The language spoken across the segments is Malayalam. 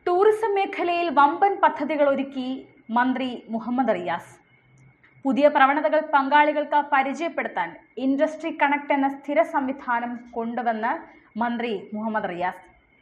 ടൂറിസം മേഖലയിൽ വമ്പൻ പദ്ധതികൾ ഒരുക്കി മന്ത്രി മുഹമ്മദ് റിയാസ് പുതിയ പ്രവണതകൾ പങ്കാളികൾക്ക് പരിചയപ്പെടുത്താൻ ഇൻഡസ്ട്രി കണക്ട് എന്ന സ്ഥിര സംവിധാനം കൊണ്ടുവന്ന് മന്ത്രി മുഹമ്മദ് റിയാസ്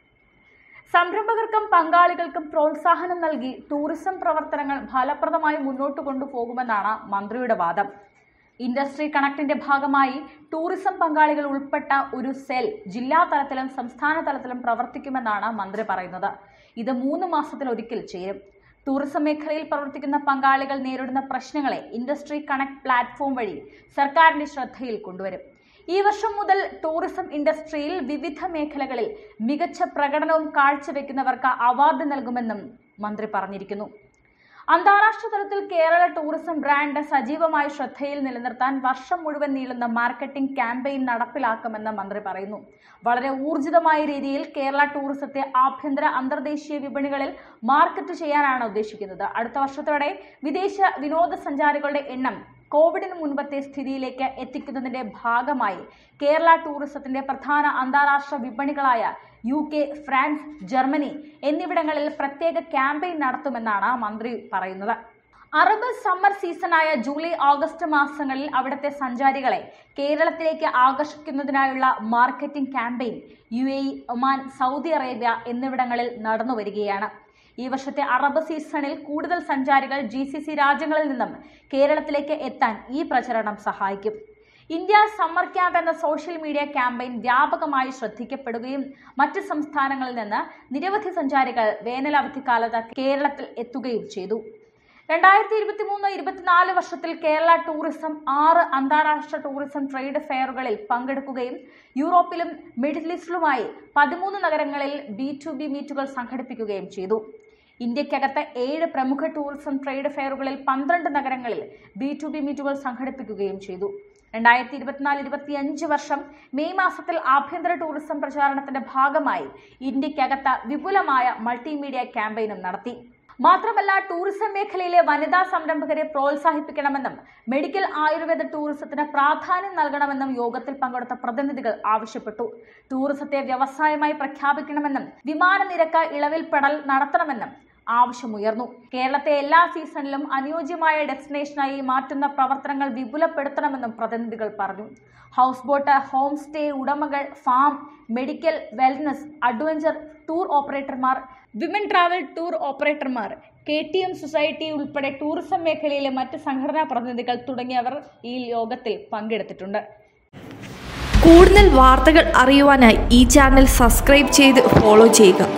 സംരംഭകർക്കും പങ്കാളികൾക്കും പ്രോത്സാഹനം നൽകി ടൂറിസം പ്രവർത്തനങ്ങൾ ഫലപ്രദമായി മുന്നോട്ട് കൊണ്ടുപോകുമെന്നാണ് മന്ത്രിയുടെ വാദം ഇൻഡസ്ട്രി കണക്ടിന്റെ ഭാഗമായി ടൂറിസം പങ്കാളികൾ ഉൾപ്പെട്ട ഒരു സെൽ ജില്ലാ തലത്തിലും സംസ്ഥാന തലത്തിലും പ്രവർത്തിക്കുമെന്നാണ് മന്ത്രി പറയുന്നത് ഇത് മൂന്ന് മാസത്തിലൊരിക്കൽ ചേരും ടൂറിസം മേഖലയിൽ പ്രവർത്തിക്കുന്ന പങ്കാളികൾ നേരിടുന്ന പ്രശ്നങ്ങളെ ഇൻഡസ്ട്രി കണക്ട് പ്ലാറ്റ്ഫോം വഴി സർക്കാരിന്റെ ശ്രദ്ധയിൽ കൊണ്ടുവരും ഈ വർഷം മുതൽ ടൂറിസം ഇൻഡസ്ട്രിയിൽ വിവിധ മേഖലകളിൽ മികച്ച പ്രകടനവും കാഴ്ചവെക്കുന്നവർക്ക് അവാർഡ് നൽകുമെന്നും മന്ത്രി പറഞ്ഞിരിക്കുന്നു അന്താരാഷ്ട്ര തലത്തിൽ കേരള ടൂറിസം ബ്രാൻഡ് സജീവമായി ശ്രദ്ധയിൽ നിലനിർത്താൻ വർഷം മുഴുവൻ നീളുന്ന മാർക്കറ്റിംഗ് ക്യാമ്പയിൻ നടപ്പിലാക്കുമെന്ന് മന്ത്രി പറയുന്നു വളരെ ഊർജിതമായ രീതിയിൽ കേരള ടൂറിസത്തെ ആഭ്യന്തര അന്തർദേശീയ വിപണികളിൽ മാർക്കറ്റ് ചെയ്യാനാണ് ഉദ്ദേശിക്കുന്നത് അടുത്ത വർഷത്തോടെ വിദേശ വിനോദസഞ്ചാരികളുടെ എണ്ണം കോവിഡിന് മുൻപത്തെ സ്ഥിതിയിലേക്ക് എത്തിക്കുന്നതിന്റെ ഭാഗമായി കേരള ടൂറിസത്തിന്റെ പ്രധാന അന്താരാഷ്ട്ര വിപണികളായ യു കെ ഫ്രാൻസ് ജർമ്മനി എന്നിവിടങ്ങളിൽ പ്രത്യേക ക്യാമ്പയിൻ നടത്തുമെന്നാണ് മന്ത്രി പറയുന്നത് അറബ് സമ്മർ സീസണായ ജൂലൈ ഓഗസ്റ്റ് മാസങ്ങളിൽ അവിടുത്തെ സഞ്ചാരികളെ കേരളത്തിലേക്ക് ആകർഷിക്കുന്നതിനായുള്ള marketing campaign U A E Oman Saudi Arabia എന്നിവിടങ്ങളിൽ നടന്നു വരികയാണ് ഈ വർഷത്തെ അറബ് സീസണിൽ കൂടുതൽ സഞ്ചാരികൾ ജി സി സി രാജ്യങ്ങളിൽ നിന്നും കേരളത്തിലേക്ക് എത്താൻ ഈ പ്രചരണം സഹായിക്കും ഇന്ത്യ സമ്മർ ക്യാമ്പ് എന്ന സോഷ്യൽ മീഡിയ ക്യാമ്പയിൻ വ്യാപകമായി ശ്രദ്ധിക്കപ്പെടുകയും മറ്റ് സംസ്ഥാനങ്ങളിൽ നിന്ന് നിരവധി സഞ്ചാരികൾ വേനൽ അവധിക്കാലത്ത് കേരളത്തിൽ എത്തുകയും ചെയ്തു രണ്ടായിരത്തി ഇരുപത്തി മൂന്ന് ഇരുപത്തിനാല് വർഷത്തിൽ കേരള ടൂറിസം ആറ് അന്താരാഷ്ട്ര ടൂറിസം ട്രേഡ് ഫെയറുകളിൽ പങ്കെടുക്കുകയും യൂറോപ്പിലും മിഡിൽ ഈസ്റ്റിലുമായി പതിമൂന്ന് നഗരങ്ങളിൽ ബി ടു ബി മീറ്റുകൾ സംഘടിപ്പിക്കുകയും ചെയ്തു ഇന്ത്യക്കകത്ത് ഏഴ് പ്രമുഖ ടൂറിസം ട്രേഡ് ഫെയറുകളിൽ പന്ത്രണ്ട് നഗരങ്ങളിൽ ബി ടു ബി മീറ്റുകൾ സംഘടിപ്പിക്കുകയും ചെയ്തു രണ്ടായിരത്തി ഇരുപത്തിനാല് ഇരുപത്തിയഞ്ച് വർഷം മെയ് മാസത്തിൽ ആഭ്യന്തര ടൂറിസം പ്രചാരണത്തിന്റെ ഭാഗമായി ഇന്ത്യക്കകത്ത് വിപുലമായ മൾട്ടിമീഡിയ ക്യാമ്പയിനും നടത്തി മാത്രമല്ല ടൂറിസം മേഖലയിലെ വനിതാ സംരംഭകരെ പ്രോത്സാഹിപ്പിക്കണമെന്നും മെഡിക്കൽ ആയുർവേദ ടൂറിസത്തിന് പ്രാധാന്യം നൽകണമെന്നും യോഗത്തിൽ പങ്കെടുത്ത പ്രതിനിധികൾ ആവശ്യപ്പെട്ടു ടൂറിസത്തെ വ്യവസായമായി പ്രഖ്യാപിക്കണമെന്നും വിമാന നിരക്ക് ഇളവിൽപ്പെടൽ നടത്തണമെന്നും ആവശ്യമുയർന്നു കേരളത്തെ എല്ലാ സീസണിലും അനുയോജ്യമായ ഡെസ്റ്റിനേഷനായി മാറ്റുന്ന പ്രവർത്തനങ്ങൾ വിപുലപ്പെടുത്തണമെന്നും പ്രതിനിധികൾ പറഞ്ഞു ഹൗസ് ബോട്ട് ഹോം സ്റ്റേ ഉടമകൾ farm medical wellness adventure tour ഓപ്പറേറ്റർമാർ വിമൻ ട്രാവൽ ടൂർ ഓപ്പറേറ്റർമാർ കെ ടി എം സൊസൈറ്റി ഉൾപ്പെടെ ടൂറിസം മേഖലയിലെ മറ്റ് സംഘടനാ പ്രതിനിധികൾ തുടങ്ങിയവർ ഈ യോഗത്തിൽ പങ്കെടുത്തിട്ടുണ്ട് കൂടുതൽ വാർത്തകൾ അറിയുവാനായി ഈ ചാനൽ സബ്സ്ക്രൈബ് ചെയ്ത് ഫോളോ ചെയ്യുക